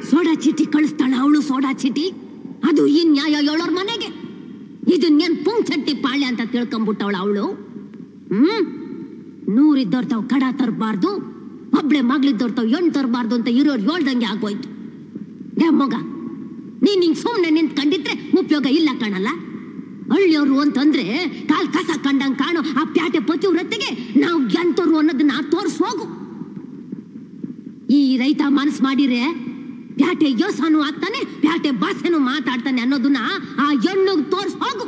Soda ಚೀಟಿ ಕಳಿಸ್ತಾಳ ಅವಳು soda ಚೀಟಿ ಅದು ಈ ನ್ಯಾಯ ಹೇಳೋರ್ ಮನೆಗೆ ಇದನ್ನೇನ್ ಪುಂಗ್ ಚಟ್ಟಿ ಪಾಳ್ಯ ಅಂತ ತಿಳ್ಕೊಂಬಿಟ್ಟವಳ ಅವಳು ಹ್ಮ್ ನೂರಿದ್ದವ್ರ ತಾವ್ ಕಡ ತರಬಾರ್ದು ಒಬ್ಳೆ ಮಗಳಿದ್ದವ್ರ ತಾವ್ ಎಣ್ ತರಬಾರ್ದು ಅಂತ ಇರೋರು ಹೇಳ್ದಂಗೆ ಆಗೋಯ್ತು ಏ ಮಗ ನೀನ್ ಹಿಂಗ್ ಸುಮ್ನೆ ನಿಂತ್ಕೊಂಡಿದ್ರೆ ಉಪಯೋಗ ಇಲ್ಲ ಕಾಣಲ್ಲ ಹಳ್ಳಿಯವರು ಅಂತಂದ್ರೆ ಕಾಲ್ ಕಸ ಕಂಡಂಗ್ ಕಾಣೋ ಆ ಪ್ಯಾಟೆ ಪತಿವ್ರತೆಗೆ ನಾವು ಎಂತವ್ರು ಅನ್ನೋದನ್ನ ತೋರ್ಸ್ ಹೋಗು ಈ ರೈತ ಮನಸ್ ಮಾಡಿರೆ ಪ್ಯಾಟೆ ಯೋಸನು ಆಗ್ತಾನೆ ಪ್ಯಾಟೆ ಭಾಷೆನು ಮಾತಾಡ್ತಾನೆ ಅನ್ನೋದನ್ನ ಆ ಹೆಣ್ಣು ತೋರ್ಸ್ ಹೋಗು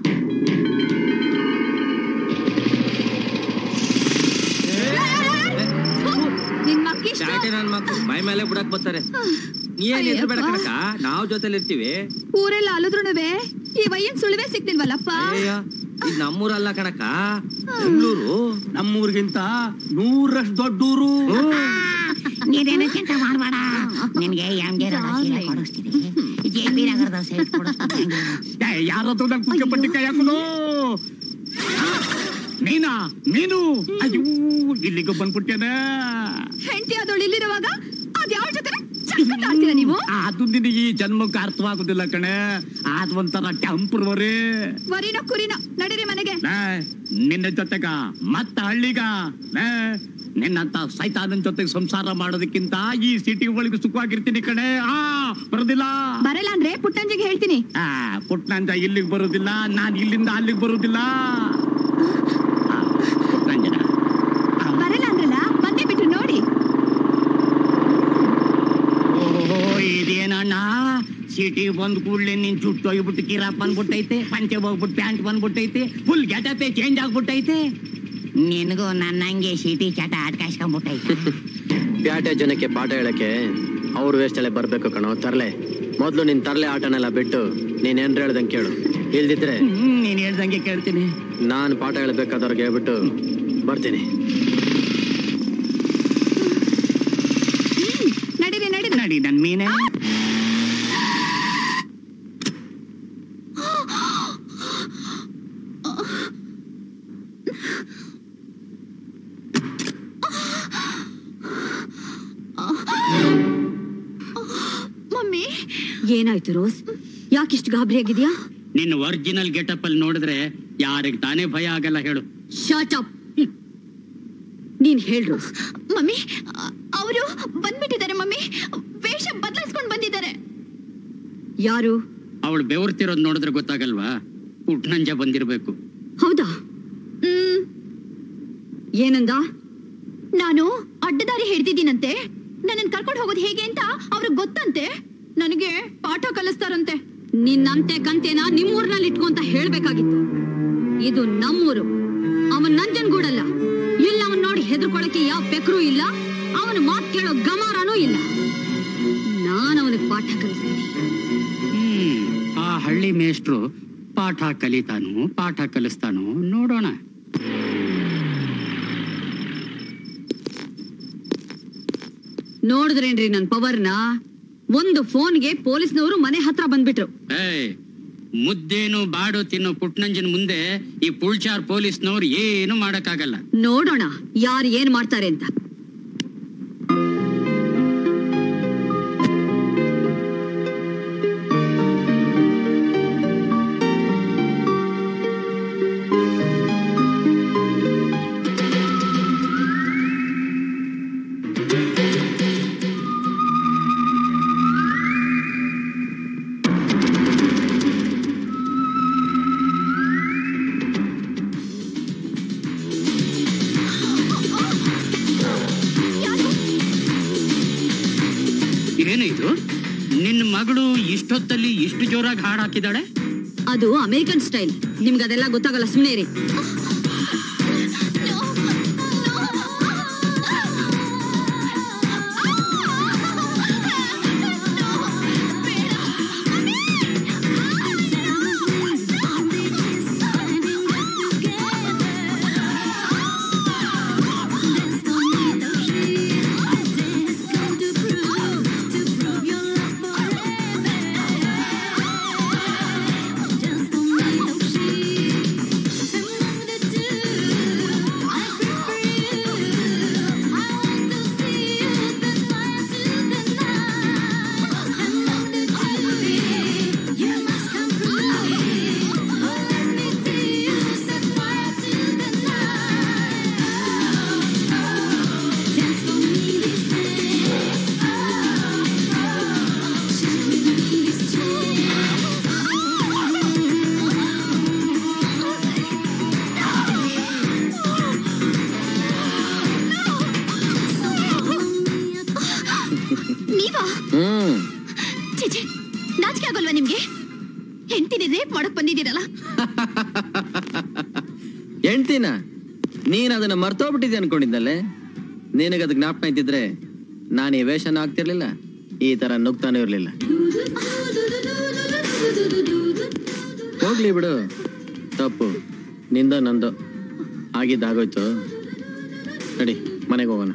ನಿನ್ ಮಕ್ಕಿಷ್ಟು ಚಾಟೆ ನನ್ ಮಕ್ಳು ಮೈ ಮೇಲೆ ಬಿಡಕ್ ಬರ್ತಾರೆ ನೀ ಏನ್ ಹೆಸರು ಬೇಡ ಕಣಕ್ಕ ನಾವ್ ಜೊತೆಲಿ ಇರ್ತೀವಿ ಊರೆಲ್ಲ ಅಲುದ್ರುನುವೆ ಈ ವಯ್ಯನ್ ಸುಳಿವೆ ಸಿಕ್ತಿಲ್ವಲ್ಲಪ್ಪ ಅಯ್ಯ ಇದು ನಮ್ಮೂರಲ್ಲ ಕಣಕ್ಕ ಬೆಂಗಳೂರು ನಮ್ಮೂರ್ಗಿಂತ ನೂರಷ್ಟು ದೊಡ್ಡೂರು ನೀನೇನು ಚಿಂತೆ ಮಾಡಬೇಡ ನಿನ್ಗೆ ಎಂ ಜಿ ಸೀರೆ ಕೊಡಿಸ್ತೀನಿ ಜೆ ಪಿ ನಗರದ ಸೈಟ್ ಕೊಡಿಸ್ತೀನಿ ಯಾರತ್ರ ನಂಗೆ ಪುಕ್ಕ ಪಟ್ಟಿ ಕೈ ಹಾಕಲು ನೀನಾ ನೀನು ಅಯ್ಯೋ ಇಲ್ಲಿಗೆ ಬಂದ್ಬಿಟ್ಟೇನ ಹೆಂಡತಿ ಆದವಳು ಇಲ್ಲಿರುವಾಗ ಅದ್ಯಾವ ಜೊತೆ ಚಕ್ಕಂತ ಆಡ್ತೀರಾ ನೀವು ಅದು ನಿನಗೆ ಈ ಜನ್ಮಕ್ಕೆ ಅರ್ಥವಾಗುದಿಲ್ಲ ಕಣೆ ಅದು ಒಂಥರ ಟೆಂಪ್ರವರಿ ವರಿನ ಕುರಿನ ನಡೀರಿ ಮನೆಗೆ ನಿನ್ನ ಜೊತೆಗ ಮತ್ತ ಹಳ್ಳಿಗ ಲೇ, ನಿನ್ನಂತ ಸೈತಾನನ್ ಜೊತೆಗೆ ಸಂಸಾರ ಮಾಡೋದಕ್ಕಿಂತ ಈ ಸಿಟಿ ಒಳಗೆ ಸುಖವಾಗಿರ್ತೀನಿ ಕಣೆ ಆ ಬರೋದಿಲ್ಲ ಬರಲ್ಲ ಅಂದ್ರೆ ಪುಟ್ಟಂಜಿಗೆ ಹೇಳ್ತೀನಿ ಆ ಪುಟ್ನಂಜ ಇಲ್ಲಿಗೆ ಬರೋದಿಲ್ಲ ನಾನ್ ಇಲ್ಲಿಂದ ಅಲ್ಲಿಗೆ ಬರೋದಿಲ್ಲ ಆ, ಪುಟ್ನಂಜನ ಬರಲ್ಲ ಅಂದ್ರಲ್ಲ ಬಂದೇ ಬಿಟ್ರು ನೋಡಿ ಓಹೋ ಇದೇನಣ್ಣ ಸಿಟಿ ಬಂದ್ ಕೂಡ್ಲೆ ನಿನ್ ಜುಟ್ಟು ಹೋಗ್ಬಿಟ್ಟು ಕಿರಾಪ್ ಬಂದ್ಬಿಟ್ಟೈತೆ ಪಂಚೆ ಹೋಗ್ಬಿಟ್ಟು ಪ್ಯಾಂಟ್ ಬಂದ್ಬಿಟ್ಟೈತೆ ಫುಲ್ ಗೆಟಪೆ ಚೇಂಜ್ ಆಗ್ಬಿಟ್ಟೈತೆ ನಿನಗೂ ನನ್ನಂಗೆ ಸಿಟಿ ಚಟ ಅಟ್ಕಾಯಿಸ್ಕೊಂಡ್ಬಿಟ್ಟೈತೆ ಪ್ಯಾಟೆ ಜನಕ್ಕೆ ಪಾಠ ಹೇಳಕ್ಕೆ ಅವ್ರು ವೇಸ್ಟಲ್ಲೇ ಬರ್ಬೇಕು ಕಣೋ ತರ್ಲೆ ಮೊದ್ಲು ನಿನ್ ತರ್ಲೆ ಆಟನೆಲ್ಲ ಬಿಟ್ಟು ನೀನ್ ಏನ್ ಹೇಳ್ದಂಗೆ ಕೇಳು ಇಲ್ದಿದ್ರೆ ಹ್ಮ್, ನೀನ್ ಹೇಳ್ದಂಗೆ ಕೇಳ್ತೀನಿ ನಾನ್ ಪಾಠ ಹೇಳ್ಬೇಕಾದವ್ರಿಗೆ ಹೇಳ್ಬಿಟ್ಟು ಬರ್ತೀನಿ ನಡೀರಿ ನಡೀರಿ ನಡಿ ನನ್ ಮೀನೆ ಮಮ್ಮಿ ಏನಾಯ್ತು ರೋಸ್ ಯಾಕಿಷ್ಟು ಗಾಬರಿ ಆಗಿದ್ಯಾ ನಿನ್ನ ಒರಿಜಿನಲ್ ಗೆಟಪ್ ಅಲ್ಲಿ ನೋಡಿದ್ರೆ ಯಾರಿಗ್ ತಾನೇ ಭಯ ಆಗಲ್ಲ ಹೇಳು ಶಾರ್ಟ್ ಅಪ್ ನೀನ್ ಹೇಳ್ ರೋಸ್ ಮಮ್ಮಿ ಅವರು ಬಂದ್ಬಿಟ್ಟಿದ್ದಾರೆ ಮಮ್ಮಿ ವೇಷ ಬದಲಾಯಿಸ್ಕೊಂಡು ಬಂದಿದ್ದಾರೆ ಯಾರು ಅವಳು ಬೆವರ್ತಿರೋದ್ ನೋಡಿದ್ರೆ ಗೊತ್ತಾಗಲ್ವಾ ಪುಟ್ನಂಜ ಬಂದಿರ್ಬೇಕು ಹೌದಾ ಹ್ಮ್ ಏನಂದ ನಾನು ಅಡ್ಡದಾರಿ ಹಿಡ್ದಿದ್ದೀನಂತೆ ನನ್ನನ್ನು ಕರ್ಕೊಂಡು ಹೋಗೋದು ಹೇಗೆ ಅಂತ ಅವ್ರಿಗೆ ಗೊತ್ತಂತೆ ನನಗೆ ಪಾಠ ಕಲಿಸ್ತಾರಂತೆ ನಿನ್ನಂತೆ ಕಂತೆನ ನಿಮ್ಮೂರ್ನಲ್ಲಿ ಇಟ್ಕೊಂತ ಹೇಳ್ಬೇಕಾಗಿತ್ತು ಇದು ನಮ್ಮೂರು ಅವನ್ ನಂಜನ್ಗೂಡಲ್ಲ ಇಲ್ಲ ಅವನ್ ನೋಡಿ ಹೆದರ್ಕೊಳಕ್ಕೆ ಯಾವ ಪೆಕ್ರೂ ಇಲ್ಲ ಅವನ ಮಾತ್ ಕೇಳೋ ಗಮಾರನೂ ಇಲ್ಲ ನಾನು ಅವನಿಗೆ ಪಾಠ ಕಲಿಸ್ತೀನಿ ಹ್ಮ್ ಆ ಹಳ್ಳಿ ಮೇಷ್ಟ್ರು ಪಾಠ ಕಲಿತಾನು ಪಾಠ ಕಲಿಸ್ತಾನು ನೋಡೋಣ ನೋಡಿದ್ರೇನ್ರಿ ನನ್ ಪವರ್ನ ಒಂದು ಫೋನ್ಗೆ ಪೊಲೀಸ್ನವರು ಮನೆ ಹತ್ರ ಬಂದ್ಬಿಟ್ರು ಏಯ್ ಮುದ್ದೇನು ಬಾಡು ತಿನ್ನೋ ಪುಟ್ನಂಜನ್ ಮುಂದೆ ಈ ಪುಳ್ಚಾರ್ ಪೊಲೀಸ್ನವ್ರು ಏನು ಮಾಡಕ್ಕಾಗಲ್ಲ ನೋಡೋಣ ಯಾರು ಏನ್ ಮಾಡ್ತಾರೆ ಅಂತ ಏನು ಇದು ನಿನ್ನ ಮಗಳು ಇಷ್ಟೊತ್ತಲ್ಲಿ ಇಷ್ಟು ಜೋರಾಗಿ ಹಾಡ್ ಹಾಕಿದಾಳೆ ಅದು ಅಮೆರಿಕನ್ ಸ್ಟೈಲ್ ನಿಮ್ಗೆ ಅದೆಲ್ಲ ಗೊತ್ತಾಗಲ್ಲ ಸುಮ್ಮನೆ ರೀ ಛೀ, ಛೀ. ನಾಚಿಕೆ ಆಗೋಲ್ವಾ ನಿಮ್ಗೆ ಹೆಂಡತಿನಿ ರೇಪ್ ಮಾಡಕ್ ಬಂದಿದ್ದೀರಲ್ಲ ಹೆಂಡ್ತಿನ ನೀನ್ ಅದನ್ನ ಮರ್ತೋಗ್ಬಿಟ್ಟಿದ್ದೆ ಅನ್ಕೊಂಡಿದ್ದಲ್ಲೇ ನಿನಗೆ ಅದು ಜ್ಞಾಪನ ಇದ್ದಿದ್ರೆ ನಾನು ಈ ವೇಷನ ಆಗ್ತಿರ್ಲಿಲ್ಲ ಈ ತರ ನುಗ್ತಾನೆ ಇರ್ಲಿಲ್ಲ ಹೋಗ್ಲಿ ಬಿಡು ತಪ್ಪು ನಿಂದ ನಂದು ಆಗಿದ್ದಾಗೋಯ್ತು ನಡಿ ಮನೆಗೆ ಹೋಗೋಣ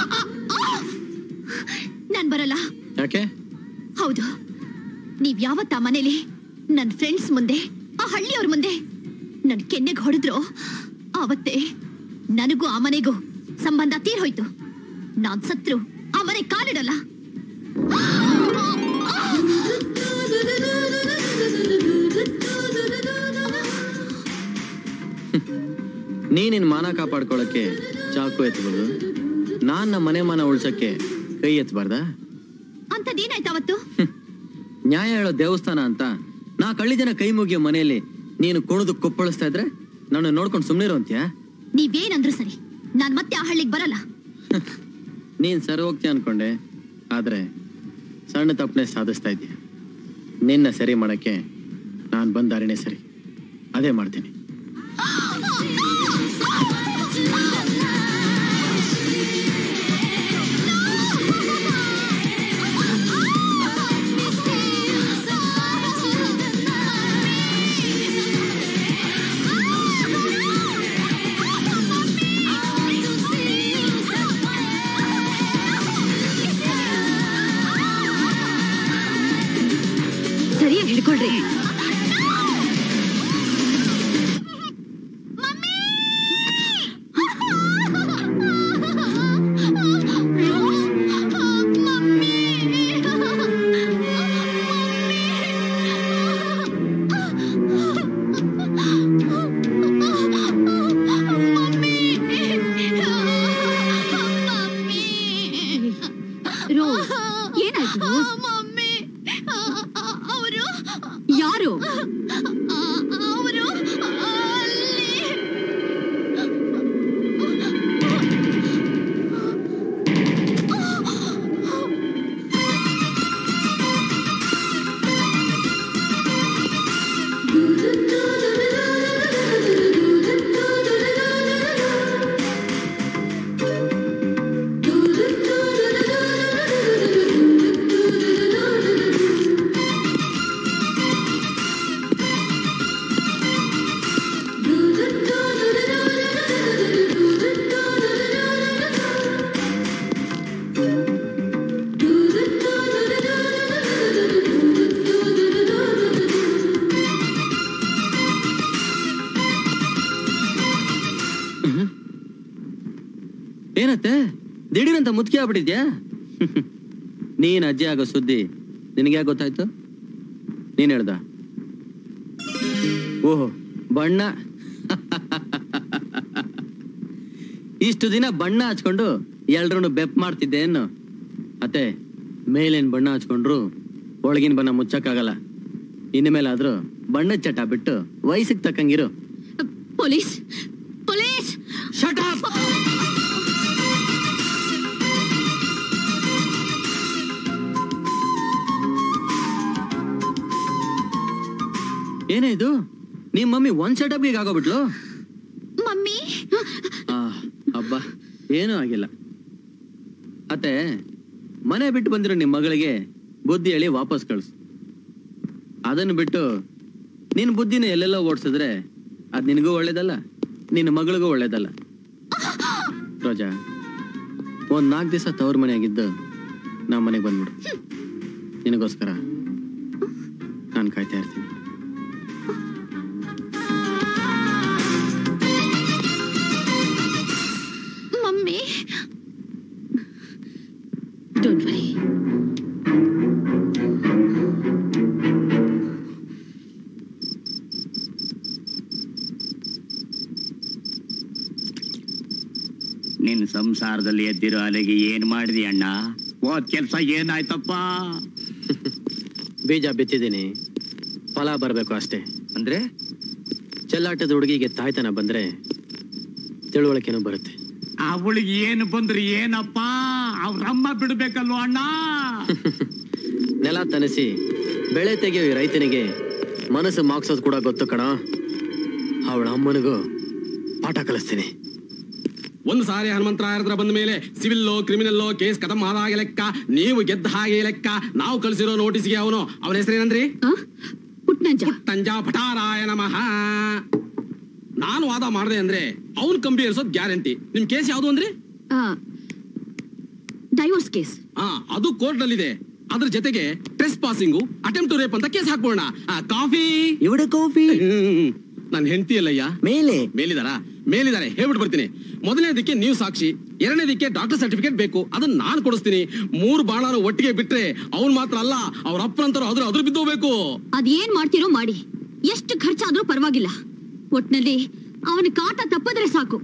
ನಾನ್ ಬರಲ್ಲ ಯಾಕೆ ಹೌದು ನೀವ್ ಯಾವತ್ತ ಆ ಮನೇಲಿ ನನ್ ಫ್ರೆಂಡ್ಸ್ ಮುಂದೆ ಆ ಹಳ್ಳಿಯವ್ರ ಮುಂದೆ ನನ್ ಕೆನ್ನೆಗ್ ಹೊಡೆದ್ರು ಆವತ್ತೇ ನನಗೂ ಆ ಮನೆಗೂ ಸಂಬಂಧ ತೀರ್ ಹೋಯ್ತು ನಾನ್ ಸತ್ರು ಆ ಮನೆ ಕಾಲಿಡಲ್ಲ ನೀ ನಿನ್ ಮಾನ ಕಾಪಾಡ್ಕೊಳಕ್ಕೆ ಚಾಕು ಎತ್ಬೋದು ನಾನ್ ನಮ್ಮ ಮನೆ ಮಾನ ಉಳ್ಸಕ್ಕೆ ಕೈ ಎತ್ತಬಾರ್ದಾ ಅಂತದೇನಾಯ್ತು ಅವತ್ತು ನ್ಯಾಯ ಹೇಳೋ ದೇವಸ್ಥಾನ ಅಂತ ನಾ ಕಳ್ಳಿ ಜನ ಕೈ ಮುಗಿಯೋ ಮನೆಯಲ್ಲಿ ನೀನು ಕುಣಿದು ಕೊಪ್ಪಳಿಸ್ತಾ ಇದ್ರೆ ನಾನು ನೋಡ್ಕೊಂಡು ಸುಮ್ಮನೆ ಅಂತ್ಯಾ ನೀವೇನಂದ್ರು ಸರಿ ನಾನ್ ಮತ್ತೆ ಆ ಹಳ್ಳಿಗ್ ಬರಲ್ಲ ನೀನ್ ಸರಿ ಹೋಗ್ತೀಯ ಅನ್ಕೊಂಡೆ ಆದ್ರೆ ಸಣ್ಣ ತಪ್ಪನೆ ಸಾಧಿಸ್ತಾ ಇದ್ದೀಯ ನಿನ್ನ ಸರಿ ಮಾಡಕ್ಕೆ ನಾನು ಬಂದ ದಾರಿನೇ ಸರಿ ಅದೇ ಮಾಡ್ತೀನಿ ಸರಿಯಾಗಿ ಹಿಡ್ಕೊಳ್ರಿ ರೋಸ್ ಏನಾಯ್ತು ರೋಸ್ ಮಮ್ಮಿ ಅವರು ಯಾರು ಅವರು ಅಲ್ಲಿ ಏನತ್ತೆ ದಿಢೀರಂತ ಮುದುಕಿ ಆಗ್ಬಿಟ್ಟಿದ್ಯಾ ನೀನ್ ಅಜ್ಜಿ ಆಗೋ ಸುದ್ದಿ ನಿನಗೆ ಗೊತ್ತಾಯ್ತು ನೀನ್ ಹೇಳ್ದ ಓಹೋ ಬಣ್ಣ ಇಷ್ಟು ದಿನ ಬಣ್ಣ ಹಚ್ಕೊಂಡು ಎಲ್ರೂ ಬೆಪ್ ಮಾಡ್ತಿದ್ದೆ ಏನು ಅತ್ತೆ ಮೇಲೇನ್ ಬಣ್ಣ ಹಚ್ಕೊಂಡ್ರು ಒಳಗಿನ ಬಣ್ಣ ಮುಚ್ಚಕ್ಕಾಗಲ್ಲ ಇನ್ನು ಮೇಲಾದ್ರೂ ಬಣ್ಣದ ಚಟ ಬಿಟ್ಟು ವಯಸ್ಸಿಗೆ ತಕ್ಕಂಗಿರು ಪೊಲೀಸ್ ಪೊಲೀಸ್ ಶಟ್ ಅಪ್ ಏನೇ ಇದು ನಿಮ್ ಮಮ್ಮಿ ಒಂದ್ ಸೆಟಪ್ ಈಗ ಆಗೋಗ್ಬಿಟ್ಲು ಮಮ್ಮಿ ಆ, ಅಬ್ಬ ಏನೂ ಆಗಿಲ್ಲ ಅತ್ತೆ ಮನೆ ಬಿಟ್ಟು ಬಂದಿರೋ ನಿಮ್ ಮಗಳಿಗೆ ಬುದ್ಧಿ ಹೇಳಿ ವಾಪಸ್ ಕಳ್ಸು ಅದನ್ನು ಬಿಟ್ಟು ನಿನ್ ಬುದ್ಧಿನ ಎಲ್ಲೆಲ್ಲೋ ಓಡಿಸಿದ್ರೆ ಅದ್ ನಿನಗೂ ಒಳ್ಳೇದಲ್ಲ ನಿನ್ನ ಮಗಳಿಗೂ ಒಳ್ಳೇದಲ್ಲ ರೋಜಾ ಒಂದ್ ನಾಲ್ಕು ದಿವಸ ತವ್ರ ಮನೆಯಾಗಿದ್ದು ನಾ ಮನೆಗೆ ಬಂದ್ಬಿಡು ನಿನಗೋಸ್ಕರ ನಾನು ಕಾಯ್ತಾ ಇರ್ತೀನಿ ಮಮ್ಮಿ ಡೋಂಟ್ ವರಿ ನಿನ್ ಸಂಸಾರದಲ್ಲಿ ಎದ್ದಿರೋ ಅಲೆಗೆ ಏನ್ ಮಾಡಿದಿ ಅಣ್ಣ ಹೋದ್ ಕೆಲ್ಸ ಏನಾಯ್ತಪ್ಪ ಬೀಜ ಬಿತ್ತಿದ್ದೀನಿ ಫಲ ಬರಬೇಕು ಅಷ್ಟೇ ಅಂದ್ರೆ ಚೆಲ್ಲಾಟದ ಹುಡುಗಿಗೆ ತಾಯ್ತನ ಬಂದ್ರೆ ತಿಳುವಳಿಕೆನೂ ಬರುತ್ತೆ ಅವಳಿಗೆ ಏನು ಬಂದ್ರಿ ಏನಪ್ಪ ಅವ್ರಮ್ಮ ಬಿಡ್ಬೇಕಲ್ವ ಅಣ್ಣ ನೆಲ ತನಿಸಿ ಬೆಳೆ ತೆಗೆಯೋ ಈ ರೈತನಿಗೆ ಮನಸ್ಸು ಮಾಗ್ಸೋದು ಕೂಡ ಗೊತ್ತು ಕಣ ಅವಳ ಅಮ್ಮನಿಗೂ ಪಾಠ ಕಲಿಸ್ತೀನಿ ಒಂದು ಸಾರಿ ಹನುಮಂತರಾಯರ ಹತ್ರ ಬಂದ ಮೇಲೆ ಸಿವಿಲ್ಲೋ ಕ್ರಿಮಿನಲ್ಲೋ ಕೇಸ್ ಕದಮ್ ಆದಾಗೆ ಲೆಕ್ಕ ನೀವು ಗೆದ್ದ ಹಾಗೆ ಲೆಕ್ಕ ನಾವು ಕಳಿಸಿರೋ ನೋಟಿಸ್ಗೆ ಅವನು ಅವನ ಹೆಸರೇನಂದ್ರಿ ಆ? ಪುಟ್ನಂಜ ತಂಜಾ ಪಠಾರಾಯ ನಮಃ ನಾನು ವಾದ ಮಾಡಿದೆ ಅಂದ್ರೆ ಅವನ್ ಕಂಬಿ ಏರ್ಸೋದ್ ಗ್ಯಾರಂಟಿ ನಿಮ್ ಕೇಸ್ ಯಾವ್ದು ಅಂದ್ರಿ ಡೈವೋರ್ಸ್ ಕೇಸ್ ಆ ಅದು ಕೋರ್ಟ್ ನಲ್ಲಿದೆ ಅದ್ರ ಜೊತೆಗೆ trespassing attempt to rape ಅಂತ ಕೇಸ್ ಹಾಕೋಣ ಕಾಫಿ ಇವಡೆ ಕಾಫಿ ನನ್ನ ಹೆಂಡತಿ ಅಲ್ಲಯ್ಯ ಮೇಲೆ ಮೇಲಿದಾರ ಮೇಲಿದ್ದಾರೆ ಹೇಳ್ಬಿಟ್ಟು ಬರ್ತೀನಿ ಮೊದಲನೇದಕ್ಕೆ ನೀವು ಸಾಕ್ಷಿ ಎರಡನೇದಕ್ಕೆ ಡಾಕ್ಟರ್ ಸರ್ಟಿಫಿಕೇಟ್ ಬೇಕು ಅದನ್ನ ನಾನು ಕೊಡಿಸ್ತೀನಿ ಮೂರು ಬಾಣನು ಒಟ್ಟಿಗೆ ಬಿಟ್ರೆ ಅವ್ನ್ ಮಾತ್ರ ಅಲ್ಲ ಅವ್ರ ಅಪ್ಪನಂತರು ಅದ್ರ ಅದ್ರ ಬಿದ್ದೋಗ್ಬೇಕು ಅದೇನ್ ಮಾಡ್ತೀರೋ ಮಾಡಿ ಎಷ್ಟು ಖರ್ಚಾದ್ರೂ ಪರವಾಗಿಲ್ಲ ಒಟ್ನಲ್ಲಿ ಅವನ ಕಾಟ ತಪ್ಪಿದ್ರೆ ಸಾಕು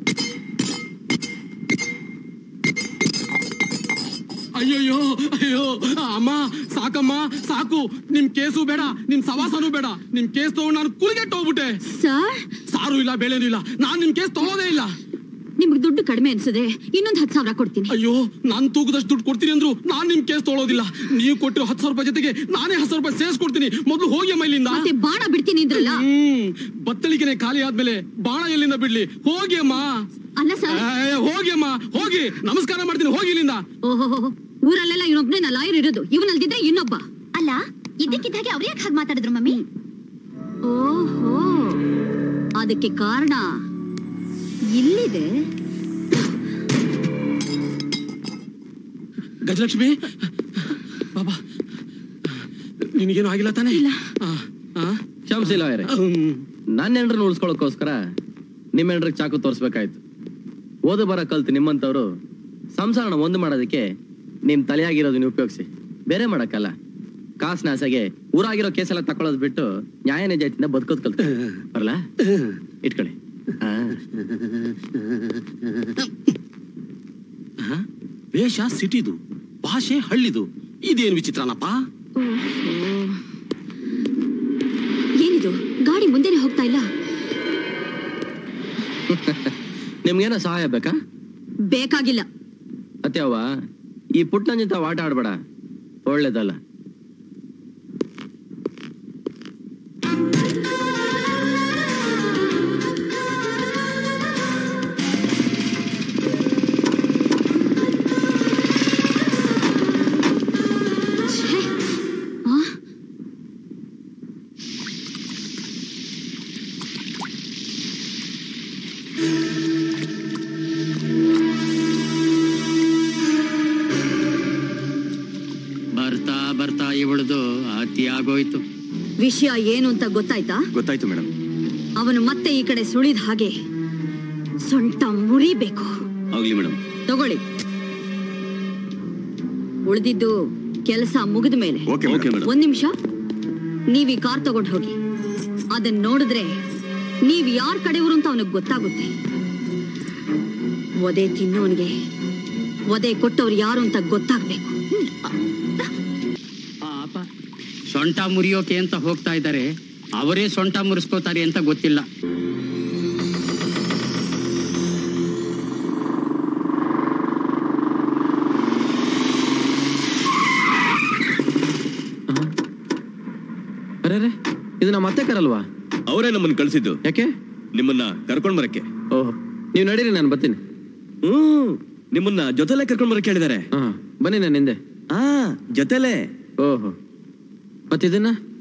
ಅಯ್ಯಯ್ಯೋ ಅಯ್ಯೋ ಅಮ್ಮ ಸಾಕಮ್ಮ ಸಾಕು ನಿಮ್ ಕೇಸು ಬೇಡ ನಿಮ್ ಸವಾಸನೂ ಬೇಡ ನಿಮ್ ಕೇಸ್ ತಗೊಂಡು ನಾನು ಕುಲಿಗೆಟ್ಟು ಹೋಗ್ಬಿಟ್ಟೆ ಸರ್ ಸಾರು ಇಲ್ಲ ಬೇಳೆನೂ ಇಲ್ಲ ನಾನ್ ನಿಮ್ ಕೇಸ್ ತಗೋದೇ ಇಲ್ಲ ನಿಮ್ಗೆ ದುಡ್ಡು ಕಡಿಮೆ ಅನ್ಸಿದ್ರೆ ಇನ್ನೊಂದ್ ಹತ್ತು ಸಾವಿರ ಕೊಡ್ತೀನಿ ಅಯ್ಯೋ ನಾನ್ ತೂಕದಷ್ಟು ದುಡ್ಡು ಕೊಡ್ತೀನಿ ಅಂದ್ರು ನಾನ್ ನಿಮ್ ಕೇಸ್ ತೊಗೊಳೋದಿಲ್ಲ ನೀವು ಕೊಟ್ಟಿರೋ ಹತ್ತು ಸಾವಿರ ರೂಪಾಯಿ ಜೊತೆಗೆ ನಾನೇ ಹತ್ತು ಸಾವಿರ ರೂಪಾಯಿ ಸೇರಿಸ್ಕೊಡ್ತೀನಿ ಮೊದಲು ಹೋಗಿ ಅಮ್ಮ ಇಲ್ಲಿಂದ ಮತ್ತೆ ಬಾಣ ಬಿಡ್ತೀನಿ ಅಂದ್ರಲ್ಲ ಹ್ಮ್ ಬತ್ತಳಿಕೆನೆ ಖಾಲಿ ಆದ್ಮೇಲೆ ಬಾಣ ಎಲ್ಲಿಂದ ಬಿಡ್ಲಿ ಹೋಗಿ ಅಮ್ಮ ಅಲ್ಲ ಸರ್ ಏ, ಹೋಗಿ ಅಮ್ಮ ಹೋಗಿ ನಮಸ್ಕಾರ ಮಾಡ್ತೀನಿ ಹೋಗಿ ಇಲ್ಲಿಂದ ಓಹೋ ಊರಲ್ಲೆಲ್ಲ ಇವನೊಬ್ನೇ ನಾ ಲಾಯರ್ ಇರೋದು ಇವನಲ್ದಿದ್ರೆ ಇನ್ನೊಬ್ಬ ಅಲ್ಲ ಇದ್ದಕ್ಕಿದ್ದಾಗೆ ಅವ್ರು ಯಾಕೆ ಹಾಗೆ ಮಾತಾಡಿದ್ರು ಮಮ್ಮಿ ಓಹೋ ಅದಕ್ಕೆ ಕಾರಣ ಇಲ್ಲಿದೆ ಗಜಲಕ್ಷ್ಮಿ ಬಾಬಾ ನಿನಗೇನು ಆಗಿಲ್ಲ ತಾನೇ ಇಲ್ಲ ಕ್ಷಮಿಸಿ ಲಾಯರೇ ನನ್ನ ಹೆಂಡ್ರನ್ನ ಉಳಿಸ್ಕೊಳ್ಳೋಕ್ಕೋಸ್ಕರ ನಿಮ್ಮ ಹೆಂಡ್ರಿಗೆ ಚಾಕು ತೋರಿಸ್ಬೇಕಾಯ್ತು ಓದು ಬರ ಕಲ್ತು ನಿಮ್ಮಂಥವ್ರು ಸಂಸಾರನ ಒಂದು ಮಾಡೋದಕ್ಕೆ ನಿಮ್ ತಲೆಯಾಗಿರೋದನ್ನ ಉಪಯೋಗಿಸಿ ಬೇರೆ ಮಾಡಕ್ಕಲ್ಲ ಕಾಸ್ನ ಆಸೆಗೆ ಊರಾಗಿರೋ ಕೇಸೆಲ್ಲ ತಕೊಳ್ಳೋದು ಬಿಟ್ಟು ನ್ಯಾಯ ನಿಜಾಯ್ತಿಂದ ಬದುಕೋದ್ ಕಲ್ತು ಬರಲ್ಲ ಇಟ್ಕೊಳ್ಳಿ ಆ. ವೇಷ ಸಿಟಿದು ಭಾಷೆ ಹಳ್ಳಿದು ಇದೇನು ವಿಚಿತ್ರನಪ್ಪ ಏನಿದು ಗಾಡಿ ಮುಂದೆನೆ ಹೋಗ್ತಾ ಇಲ್ಲ ನಿಮ್ಗೇನೋ ಸಹಾಯ ಬೇಕಾ ಬೇಕಾಗಿಲ್ಲ ಅತ್ಯವ್ವ ಈ ಪುಟ್ಟನ ಜೊತೆ ಆಟ ಆಡ್ಬೇಡ ಒಳ್ಳೇದಲ್ಲ ಛೇ, ಆ, ಬರ್ತಾ ಬರ್ತಾ ಇವಳದು ಅತಿ ಆಗೋಯ್ತು ವಿಷಯ ಏನು ಅಂತ ಗೊತ್ತಾಯ್ತಾ ಗೊತ್ತಾಯ್ತು ಮೇಡಮ್ ಅವನು ಮತ್ತೆ ಈ ಕಡೆ ಸುಳಿದ ಹಾಗೆ ಸೊಂಟ ಮುರಿಬೇಕು ಆಗ್ಲಿ ಮೇಡಮ್ ತಗೊಳ್ಳಿ ಉಳಿದಿದ್ದು ಕೆಲಸ ಮುಗಿದ ಮೇಲೆ ಓಕೆ ಓಕೆ ಮೇಡಮ್ ಒಂದ್ ನಿಮಿಷ ನೀವ್ ಈ ಕಾರ್ ತಗೊಂಡು ಹೋಗಿ ಅದನ್ನ ನೋಡಿದ್ರೆ ನೀವ್ ಯಾರ್ ಕಡೆಯವರು ಅಂತ ಅವನಿಗೆ ಗೊತ್ತಾಗುತ್ತೆ ಒದೆ ತಿನ್ನೋನ್ಗೆ ಒದೆ ಕೊಟ್ಟವ್ರು ಯಾರು ಅಂತ ಗೊತ್ತಾಗ್ಬೇಕು ಪಾಪ ಸೊಂಟ ಮುರಿಯೋಕೆ ಅಂತ ಹೋಗ್ತಾ ಇದ್ದಾರೆ ಅವರೇ ಸೊಂಟ ಮುರಿಸ್ಕೋತಾರೆ ಅಂತ ಗೊತ್ತಿಲ್ಲ ಅರೆ ಅರೆ ಇದು ನಮ್ಮ ಅತ್ತೆ ಕರಲ್ವಾ ಅವರೇ ನಮ್ಮನ್ನ ಕಳ್ಸಿದ್ದು ಯಾಕೆ ನಿಮ್ಮನ್ನ ಕರ್ಕೊಂಡ್ ಬರಕ್ಕೆ ಓಹ್ ನೀವು ನಡೀರಿ ನಾನು ಬರ್ತೀನಿ ಹ್ಮ್ ನಿಮ್ಮನ್ನ ಜೊತೆಲೆ ಕರ್ಕೊಂಡ್ ಬರಕ್ಕೆ ಹೇಳಿದ್ದಾರೆ ಹಾ ಬನ್ನಿ ನಾನು ಹಿಂದೆ ಆ ಜೊತೆಲೆ ಓಹೋ ಮತ್ತಿದನ್ನ